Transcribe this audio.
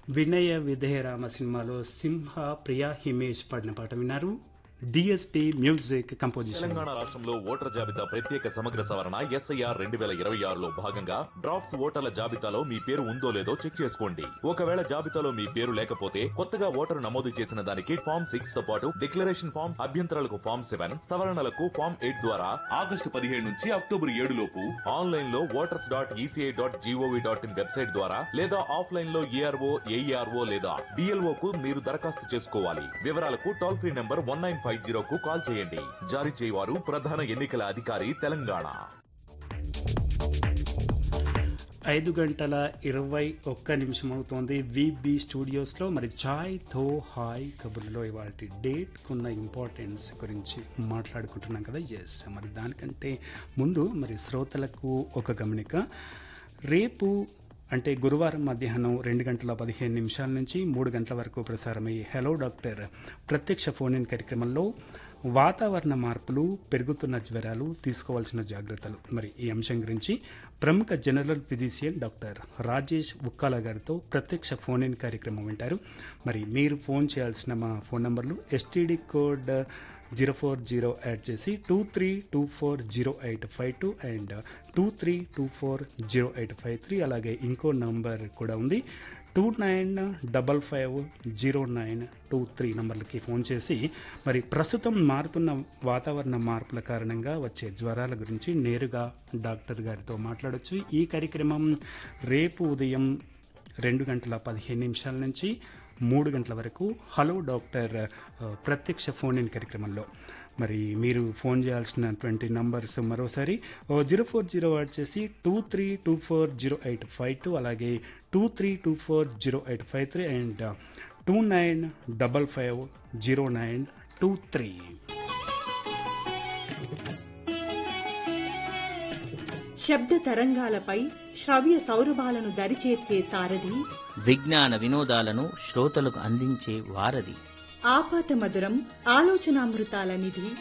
వినయ విధేయరామ సినిమాలో సింహ ప్రియా హిమేష్ పాడిన పాట విన్నారు డిఎస్పి మ్యూజిక్ కంపోజిషన్ తెలంగాణ రాష్ట్రంలో ఓటర్ జాబితా ప్రత్యేక సమగ్ర సవరణ ఎస్ఐఆర్ రెండు వేల ఇరవై ఆరులో భాగంగా డ్రాఫ్ట్స్ ఓటర్ల జాబితాలో మీ పేరు ఉందో లేదో చెక్ చేసుకోండి ఒకవేళ జాబితాలో మీ పేరు లేకపోతే కొత్తగా ఓటరు నమోదు చేసిన దానికి ఫామ్ సిక్స్ తో పాటు డిక్లరేషన్ ఫామ్ అభ్యంతరాలకు ఫామ్ సెవెన్ సవరణలకు ఫామ్ ఎయిట్ ద్వారా ఆగస్టు పదిహేడు నుంచి అక్టోబర్ ఏడు లోపు ఆన్లైన్ లో voters dot ECI dot gov dot in website ద్వారా లేదా ఆఫ్లైన్ లో ఏఆర్ఓ ఏఈఆర్ఓ లేదా డిఎల్ఓ కు మీరు దరఖాస్తు చేసుకోవాలి వివరాలకు toll free number one nine five జీరోకు కాల్ చేయండి జారీ చేయవారు ప్రధాన ఎన్నికల అధికారి తెలంగాణ ఐదు గంటల ఇరవై ఒక్క నిమిషం అవుతోంది విబి స్టూడియోస్లో మరి చాయ్ తో హాయ్ కబుర్లో ఇవాళ డేట్ కున్న ఇంపార్టెన్స్ గురించి మాట్లాడుకుంటున్నాం కదా ఎస్ మరి దానికంటే ముందు మరి శ్రోతలకు ఒక గమనిక రేపు అంటే గురువారం మధ్యాహ్నం రెండు గంటల పదిహేను నిమిషాల నుంచి మూడు గంటల వరకు ప్రసారమయ్యే హలో డాక్టర్ ప్రత్యక్ష ఫోన్ ఇన్ కార్యక్రమంలో వాతావరణ మార్పులు పెరుగుతున్న జ్వరాలు తీసుకోవాల్సిన జాగ్రత్తలు మరి ఈ అంశం గురించి ప్రముఖ general physician doctor Rajesh Ukkala గారితో ప్రత్యక్ష ఫోన్ ఇన్ కార్యక్రమం వింటారు మరి మీరు ఫోన్ చేయాల్సిన మా ఫోన్ నంబర్లు STD code zero four zero add చేసి two three two four zero eight five two and two three two four zero eight five three అలాగే ఇంకో నంబర్ కూడా ఉంది two nine double five zero nine two three నంబర్లకి phone చేసి మరి ప్రస్తుతం మారుతున్న వాతావరణ మార్పుల కారణంగా వచ్చే జ్వరాల గురించి నేరుగా డాక్టర్ గారితో మాట్లాడొచ్చు ఈ కార్యక్రమం రేపు ఉదయం రెండు గంటల పదిహేను నిమిషాల నుంచి మూడు గంటల వరకు హలో డాక్టర్ ఆ, ప్రత్యక్ష ఫోన్ ఇన్ కార్యక్రమంలో మరి మీరు ఫోన్ చేయాల్సినటువంటి నంబర్స్ మరోసారి జీరో ఫోర్ జీరో వచ్చేసి two three two four zero eight five two అలాగే two three two four zero eight five three and two nine double five zero nine two three శబ్ద తరంగాలపై శ్రవ్య సౌరభాలను దరిచేర్చే సారథి విజ్ఞాన వినోదాలను శ్రోతలకు అందించే వారధి ఆపాత మధురం ఆలోచనామృతాల నిధి